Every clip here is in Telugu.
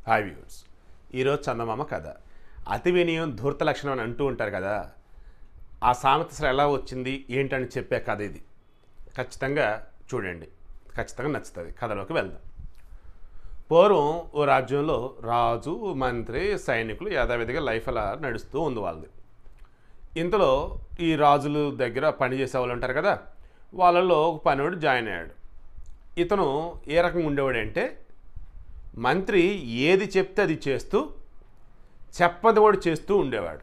హాయ్ వ్యూర్స్ ఈరోజు చందమామ కథ అతి వినయం ధూర్త లక్షణం అని అంటూ ఉంటారు కదా ఆ సామెత అసలు ఎలా వచ్చింది ఏంటని చెప్పే కథ ఇది ఖచ్చితంగా చూడండి ఖచ్చితంగా నచ్చుతుంది కథలోకి వెళ్దాం పూర్వం ఓ రాజ్యంలో రాజు మంత్రి సైనికులు యథావిధిగా లైఫ్ అలా నడుస్తూ ఉంది వాళ్ళది ఇంతలో ఈ రాజుల దగ్గర పనిచేసే వాళ్ళు ఉంటారు కదా వాళ్ళలో ఒక పనివాడు జాయిన్ అయ్యాడు ఇతను ఏ రకంగా ఉండేవాడంటే మంత్రి ఏది చెప్తే అది చేస్తూ చెప్పది కూడా చేస్తూ ఉండేవాడు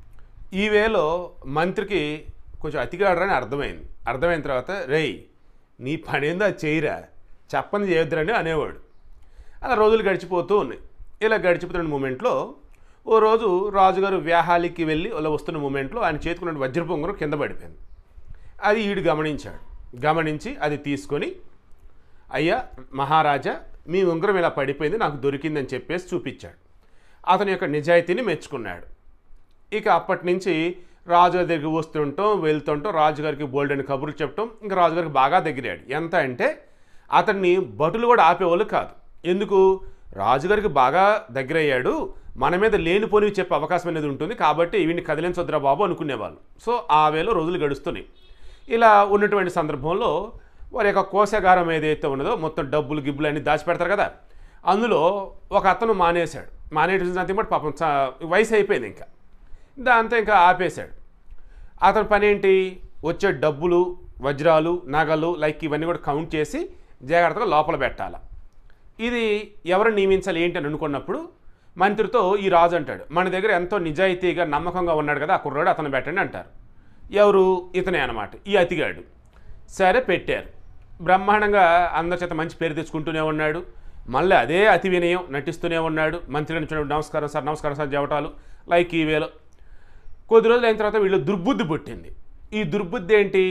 ఈ వేలో మంత్రికి కొంచెం అతిగాడరని అర్థమైంది అర్థమైన తర్వాత రేయ్ నీ పని ఏందో అది చేయరా చెప్పని చేయొద్దురని అనేవాడు అలా రోజులు గడిచిపోతూ ఉన్నాయి ఇలా గడిచిపోతున్న మూమెంట్లో ఓ రోజు రాజుగారు వ్యాహాలికి వెళ్ళి అలా వస్తున్న మూమెంట్లో ఆయన చేతుకున్న వజ్రపు ఉంగరం కింద పడిపోయింది అది ఈడు గమనించాడు గమనించి అది తీసుకొని అయ్యా మహారాజా మీ ఉంగరం ఇలా పడిపోయింది నాకు దొరికిందని చెప్పేసి చూపించాడు అతని యొక్క నిజాయితీని మెచ్చుకున్నాడు ఇక అప్పటి నుంచి రాజుగారి దగ్గరికి వస్తుంటాం వెళ్తుంటాం రాజుగారికి బోల్డ్ అని కబుర్లు చెప్పటం ఇంకా రాజుగారికి బాగా దగ్గరయ్యాడు ఎంత అంటే అతన్ని భటులు కూడా ఆపేవాళ్ళు కాదు ఎందుకు రాజుగారికి బాగా దగ్గరయ్యాడు మన మీద లేనిపోనివి చెప్పే అవకాశం అనేది ఉంటుంది కాబట్టి వీడిని కదిలించొద్దురా బాబు అనుకునేవాళ్ళు సో ఆ వేలో రోజులు గడుస్తున్నాయి ఇలా ఉన్నటువంటి సందర్భంలో వారి యొక్క కోశాగారం ఏదైతే ఉన్నదో మొత్తం డబ్బులు గిబ్బులు అన్ని దాచిపెడతారు కదా అందులో ఒక అతను మానేశాడు మానేసిన బట్టి పాపం చా- వయసు అయిపోయింది ఇంకా దాంతో ఇంకా ఆపేశాడు అతని పని ఏంటి వచ్చే డబ్బులు వజ్రాలు నగలు లైక్ ఇవన్నీ కూడా కౌంట్ చేసి జాగ్రత్తగా లోపల పెట్టాలి ఇది ఎవరు నియమించాలి ఏంటి అని అనుకున్నప్పుడు మంత్రితో ఈ రాజు అంటాడు మన దగ్గర ఎంతో నిజాయితీగా నమ్మకంగా ఉన్నాడు కదా ఆ కుర్రాడు అతను పెట్టండి అంటారు ఎవరు ఇతనే అనమాట ఈ అతిగాడు సరే పెట్టారు బ్రహ్మాండంగా అందరి చేత మంచి పేరు తెచ్చుకుంటూనే ఉన్నాడు మళ్ళీ అదే అతి వినయం నటిస్తూనే ఉన్నాడు మంత్రి నుంచి నమస్కారం సార్ నమస్కారం సార్ చెప్పటాలు లైక్ ఈ వేలో కొద్ది రోజులు అయిన తర్వాత వీళ్ళు దుర్బుద్ధి పుట్టింది ఈ దుర్బుద్ధి ఏంటి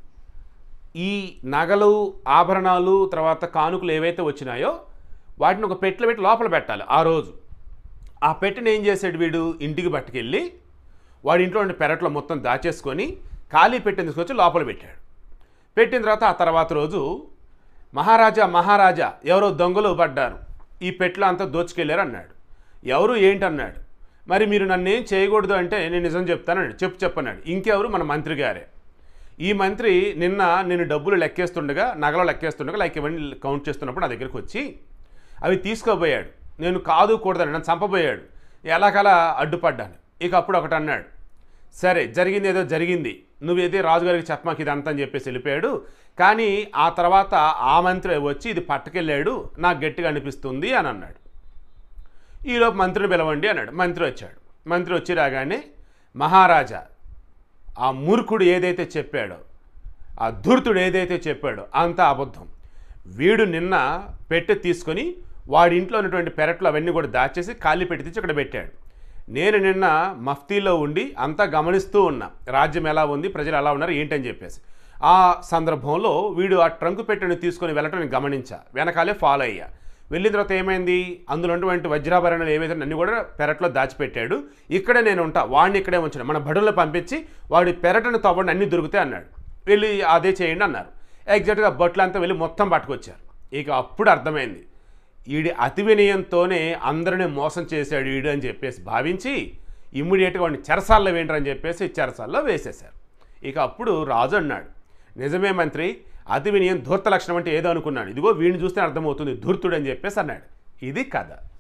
ఈ నగలు ఆభరణాలు తర్వాత కానుకలు ఏవైతే వచ్చినాయో వాటిని ఒక పెట్టెలో పెట్టి లోపల పెట్టాలి ఆ రోజు ఆ పెట్టెని ఏం చేశాడు వీడు ఇంటికి పట్టుకెళ్ళి వాడి ఇంట్లో ఉండే పెరట్లో మొత్తం దాచేసుకొని ఖాళీ పెట్టెని తీసుకొచ్చి లోపల పెట్టాడు పెట్టిన తర్వాత ఆ తర్వాత రోజు మహారాజా మహారాజా ఎవరో దొంగలు పడ్డారు ఈ పెట్లో అంతా దోచుకెళ్ళారు అన్నాడు ఎవరు ఏంటన్నాడు మరి మీరు నన్ను ఏం చేయకూడదు అంటే నేను నిజం చెప్తానన్నాడు చెప్పు చెప్పన్నాడు ఇంకెవరు మన మంత్రి గారే ఈ మంత్రి నిన్న నేను డబ్బులు లెక్కేస్తుండగా నగలు లెక్కేస్తుండగా లైక్ ఇవన్నీ కౌంట్ చేస్తున్నప్పుడు నా దగ్గరికి వచ్చి అవి తీసుకోబోయాడు నేను కాదు కూడదని నన్ను చంపబోయాడు ఎలాగలా అడ్డుపడ్డాను ఇక అప్పుడు ఒకటి అన్నాడు సరే జరిగింది ఏదో జరిగింది నువ్వేదే రాజుగారికి చెప్పమాకి ఇదంతా అని చెప్పేసి వెళ్ళిపోయాడు కానీ ఆ తర్వాత ఆ మంత్రి వచ్చి ఇది పట్టుకెళ్ళాడు నాకు గట్టిగా అనిపిస్తుంది అని అన్నాడు ఈలోపు మంత్రిని పిలవండి అన్నాడు మంత్రి వచ్చాడు మంత్రి వచ్చి రాగానే మహారాజా ఆ మూర్ఖుడు ఏదైతే చెప్పాడో ఆ ధూర్తుడు ఏదైతే చెప్పాడో అంతా అబద్ధం వీడు నిన్న పెట్టె తీసుకొని వాడి ఇంట్లో ఉన్నటువంటి పెరట్లో అవన్నీ కూడా దాచేసి ఖాళీ పెట్టి తెచ్చి ఇక్కడ పెట్టాడు నేను నిన్న మఫ్తీలో ఉండి అంతా గమనిస్తూ ఉన్నా రాజ్యం ఎలా ఉంది ప్రజలు ఎలా ఉన్నారు ఏంటని చెప్పేసి ఆ సందర్భంలో వీడు ఆ ట్రంకు పెట్టెను తీసుకొని వెళ్ళటం నేను గమనించా వెనకాలే ఫాలో అయ్యా వెళ్ళిన తర్వాత ఏమైంది అందులో ఉన్నటువంటి వజ్రాభరణాలు ఏవైతే అన్ని కూడా పెరట్లో దాచిపెట్టాడు ఇక్కడే నేను ఉంటా వాడిని ఇక్కడే ఉంచాను మన బడుల్లో పంపించి వాడి పెరటను తవ్వండి అన్నీ దొరుకుతాయి అన్నాడు వెళ్ళి అదే చేయండి అన్నారు ఎగ్జాక్ట్గా బొట్లంతా వెళ్ళి మొత్తం పట్టుకొచ్చారు ఇక అప్పుడు అర్థమైంది ఈడి అతి వినయంతోనే అందరిని మోసం చేశాడు ఈడు అని చెప్పేసి భావించి ఇమ్మీడియట్గా వాడిని చెరసాల్లో వేయండి చెప్పేసి చెరసాల్లో వేసేశారు ఇక అప్పుడు రాజు అన్నాడు నిజమే మంత్రి అతి వినయం ధూర్త లక్షణం అంటే ఏదో అనుకున్నాడు ఇదిగో వీడిని చూస్తే అర్థమవుతుంది ధూర్తుడు అని చెప్పేసి అన్నాడు ఇది కథ